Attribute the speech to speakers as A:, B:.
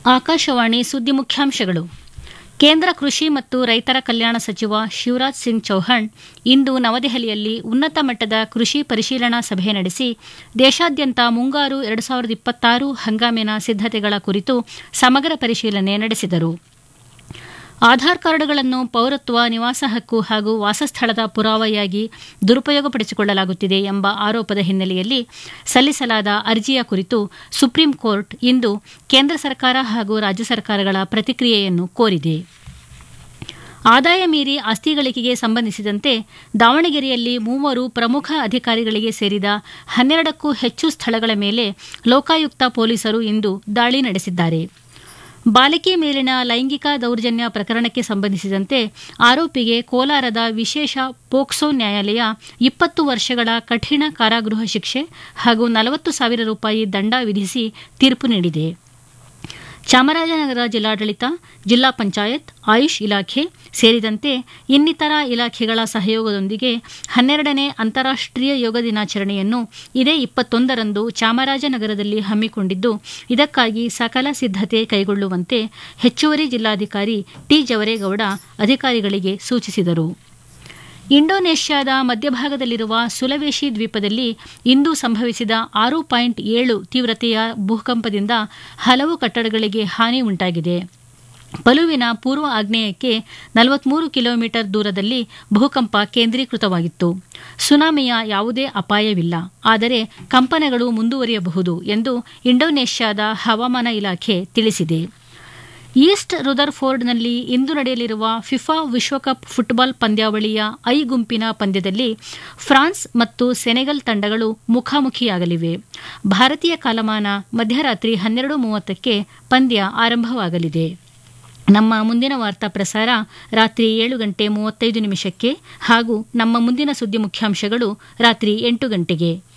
A: ಆಕಾಶವಾಣಿ ಸುದ್ದಿ ಮುಖ್ಯಾಂಶಗಳು ಕೇಂದ್ರ ಕೃಷಿ ಮತ್ತು ರೈತರ ಕಲ್ಯಾಣ ಸಚಿವ ಶಿವರಾಜ್ ಸಿಂಗ್ ಚೌಹಾಣ್ ಇಂದು ನವದೆಹಲಿಯಲ್ಲಿ ಉನ್ನತ ಮಟ್ಟದ ಕೃಷಿ ಪರಿಶೀಲನಾ ಸಭೆ ನಡೆಸಿ ದೇಶಾದ್ಯಂತ ಮುಂಗಾರು ಎರಡು ಸಾವಿರದ ಇಪ್ಪತ್ತಾರು ಹಂಗಾಮಿನ ಸಿದ್ದತೆಗಳ ಕುರಿತು ಸಮಗ್ರ ಪರಿಶೀಲನೆ ನಡೆಸಿದರು ಆಧಾರ್ ಕಾರ್ಡ್ಗಳನ್ನು ಪೌರತ್ವ ನಿವಾಸ ಹಕ್ಕು ಹಾಗೂ ವಾಸಸ್ಥಳದ ಪುರಾವೆಯಾಗಿ ದುರುಪಯೋಗಪಡಿಸಿಕೊಳ್ಳಲಾಗುತ್ತಿದೆ ಎಂಬ ಆರೋಪದ ಹಿನ್ನೆಲೆಯಲ್ಲಿ ಸಲ್ಲಿಸಲಾದ ಅರ್ಜಿಯ ಕುರಿತು ಸುಪ್ರೀಂ ಕೋರ್ಟ್ ಇಂದು ಕೇಂದ್ರ ಸರ್ಕಾರ ಹಾಗೂ ರಾಜ್ಯ ಸರ್ಕಾರಗಳ ಪ್ರತಿಕ್ರಿಯೆಯನ್ನು ಕೋರಿದೆ ಆದಾಯ ಮೀರಿ ಆಸ್ತಿ ಗಳಿಕೆಗೆ ಸಂಬಂಧಿಸಿದಂತೆ ದಾವಣಗೆರೆಯಲ್ಲಿ ಮೂವರು ಪ್ರಮುಖ ಅಧಿಕಾರಿಗಳಿಗೆ ಸೇರಿದ ಹನ್ನೆರಡಕ್ಕೂ ಹೆಚ್ಚು ಸ್ಥಳಗಳ ಮೇಲೆ ಲೋಕಾಯುಕ್ತ ಪೊಲೀಸರು ಇಂದು ದಾಳಿ ನಡೆಸಿದ್ದಾರೆ ಬಾಲಿಕೆ ಮೇಲಿನ ಲೈಂಗಿಕ ದೌರ್ಜನ್ಯ ಪ್ರಕರಣಕ್ಕೆ ಸಂಬಂಧಿಸಿದಂತೆ ಆರೋಪಿಗೆ ಕೋಲಾರದ ವಿಶೇಷ ಪೋಕ್ಸೋ ನ್ಯಾಯಾಲಯ ಇಪ್ಪತ್ತು ವರ್ಷಗಳ ಕಠಿಣ ಕಾರಾಗೃಹ ಶಿಕ್ಷೆ ಹಾಗೂ ನಲವತ್ತು ಸಾವಿರ ರೂಪಾಯಿ ದಂಡ ವಿಧಿಸಿ ತೀರ್ಪು ನೀಡಿದೆ ಚಾಮರಾಜನಗರ ಜಿಲ್ಲಾಡಳಿತ ಜಿಲ್ಲಾ ಪಂಚಾಯತ್ ಆಯುಷ್ ಇಲಾಖೆ ಸೇರಿದಂತೆ ಇನ್ನಿತರ ಇಲಾಖೆಗಳ ಸಹಯೋಗದೊಂದಿಗೆ ಹನ್ನೆರಡನೇ ಅಂತಾರಾಷ್ಟೀಯ ಯೋಗ ದಿನಾಚರಣೆಯನ್ನು ಇದೇ ಇಪ್ಪತ್ತೊಂದರಂದು ಚಾಮರಾಜನಗರದಲ್ಲಿ ಹಮ್ಮಿಕೊಂಡಿದ್ದು ಇದಕ್ಕಾಗಿ ಸಕಲ ಸಿದ್ದತೆ ಕೈಗೊಳ್ಳುವಂತೆ ಹೆಚ್ಚುವರಿ ಜಿಲ್ಲಾಧಿಕಾರಿ ಟಿ ಜವರೇಗೌಡ ಅಧಿಕಾರಿಗಳಿಗೆ ಸೂಚಿಸಿದರು ಇಂಡೋನೇಷ್ಯಾದ ಮಧ್ಯಭಾಗದಲ್ಲಿರುವ ಸುಲವೇಶಿ ದ್ವೀಪದಲ್ಲಿ ಇಂದು ಸಂಭವಿಸಿದ ಆರು ಪಾಯಿಂಟ್ ಏಳು ತೀವ್ರತೆಯ ಭೂಕಂಪದಿಂದ ಹಲವು ಕಟ್ಟಡಗಳಿಗೆ ಹಾನಿ ಉಂಟಾಗಿದೆ ಪಲುವಿನ ಪೂರ್ವ ಆಗ್ನೇಯಕ್ಕೆ ನಲವತ್ಮೂರು ಕಿಲೋಮೀಟರ್ ದೂರದಲ್ಲಿ ಭೂಕಂಪ ಕೇಂದ್ರೀಕೃತವಾಗಿತ್ತು ಸುನಾಮಿಯ ಯಾವುದೇ ಅಪಾಯವಿಲ್ಲ ಆದರೆ ಕಂಪನಗಳು ಮುಂದುವರಿಯಬಹುದು ಎಂದು ಇಂಡೋನೇಷ್ಯಾದ ಹವಾಮಾನ ಇಲಾಖೆ ತಿಳಿಸಿದೆ ಈಸ್ಟ್ ರುದರ್ಫೋರ್ಡ್ನಲ್ಲಿ ಇಂದು ನಡೆಯಲಿರುವ ಫಿಫಾ ವಿಶ್ವಕಪ್ ಫುಟ್ಬಾಲ್ ಪಂದ್ಯಾವಳಿಯ ಐ ಗುಂಪಿನ ಪಂದ್ಯದಲ್ಲಿ ಫ್ರಾನ್ಸ್ ಮತ್ತು ಸೆನೆಗಲ್ ತಂಡಗಳು ಮುಖಾಮುಖಿಯಾಗಲಿವೆ ಭಾರತೀಯ ಕಾಲಮಾನ ಮಧ್ಯರಾತ್ರಿ ಹನ್ನೆರಡು ಮೂವತ್ತಕ್ಕೆ ಪಂದ್ಯ ಆರಂಭವಾಗಲಿದೆ ನಮ್ಮ ಮುಂದಿನ ವಾರ್ತಾ ಪ್ರಸಾರ ರಾತ್ರಿ ಏಳು ಗಂಟೆ ಮೂವತ್ತೈದು ನಿಮಿಷಕ್ಕೆ ಹಾಗೂ ನಮ್ಮ ಮುಂದಿನ ಸುದ್ದಿ ಮುಖ್ಯಾಂಶಗಳು ರಾತ್ರಿ ಎಂಟು ಗಂಟೆಗೆ